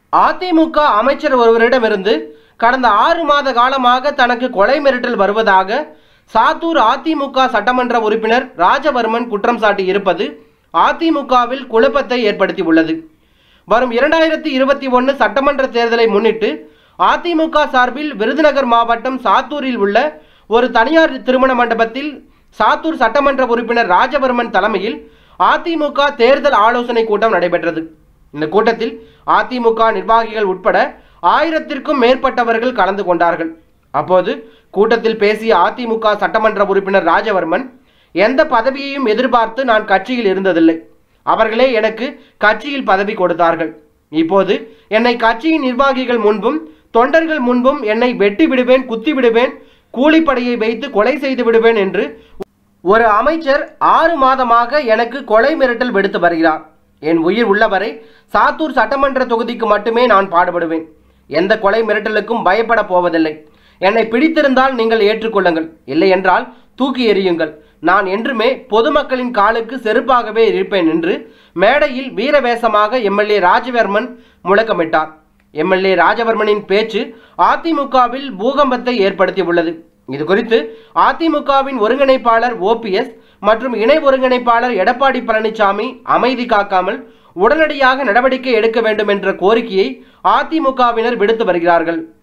அதிமுக அமைச்சர் ஒருவரிடமிருந்து கடந்த ஆறு மாத காலமாக தனக்கு கொலை மிரட்டல் வருவதாக சாத்தூர் அதிமுக சட்டமன்ற உறுப்பினர் ராஜவர்மன் குற்றம் சாட்டி இருப்பது அதிமுகவில் குழப்பத்தை ஏற்படுத்தி உள்ளது வரும் இரண்டாயிரத்தி இருபத்தி ஒன்று சட்டமன்ற தேர்தலை முன்னிட்டு அதிமுக சார்பில் விருதுநகர் மாவட்டம் சாத்தூரில் உள்ள ஒரு தனியார் திருமண மண்டபத்தில் சாத்தூர் சட்டமன்ற உறுப்பினர் ராஜவர்மன் தலைமையில் அதிமுக தேர்தல் ஆலோசனை கூட்டம் நடைபெற்றது இந்த கூட்டத்தில் அதிமுக நிர்வாகிகள் உட்பட ஆயிரத்திற்கும் மேற்பட்டவர்கள் கலந்து கொண்டார்கள் அப்போது கூட்டத்தில் பேசிய அதிமுக சட்டமன்ற உறுப்பினர் ராஜவர்மன் எந்த பதவியையும் எதிர்பார்த்து நான் கட்சியில் இருந்ததில்லை அவர்களே எனக்கு கட்சியில் பதவி கொடுத்தார்கள் இப்போது என்னை கட்சியின் நிர்வாகிகள் முன்பும் தொண்டர்கள் முன்பும் என்னை வெட்டி விடுவேன் குத்தி விடுவேன் கூலிப்படையை வைத்து கொலை செய்து விடுவேன் என்று ஒரு அமைச்சர் ஆறு மாதமாக எனக்கு கொலை மிரட்டல் விடுத்து வருகிறார் என் உயிர் உள்ளவரை சாத்தூர் சட்டமன்ற தொகுதிக்கு மட்டுமே நான் பாடுபடுவேன் எந்த கொலை மிரட்டலுக்கும் பயப்பட போவதில்லை என்னை பிடித்திருந்தால் நீங்கள் ஏற்றுக்கொள்ளுங்கள் இல்லை என்றால் தூக்கி எறியுங்கள் நான் என்றுமே பொதுமக்களின் காலுக்கு செருப்பாகவே இருப்பேன் என்று மேடையில் வீரவேசமாக எம்எல்ஏ ராஜவர்மன் முழக்கமிட்டார் எம்எல்ஏ ராஜவர்மனின் பேச்சு அதிமுகவில் பூகம்பத்தை ஏற்படுத்தியுள்ளது இது குறித்து அதிமுகவின் ஒருங்கிணைப்பாளர் ஓபிஎஸ் மற்றும் இணை ஒருங்கிணைப்பாளர் எடப்பாடி பழனிசாமி அமைதி காக்காமல் உடனடியாக நடவடிக்கை எடுக்க வேண்டும் என்ற கோரிக்கையை அதிமுகவினர் விடுத்து வருகிறார்கள்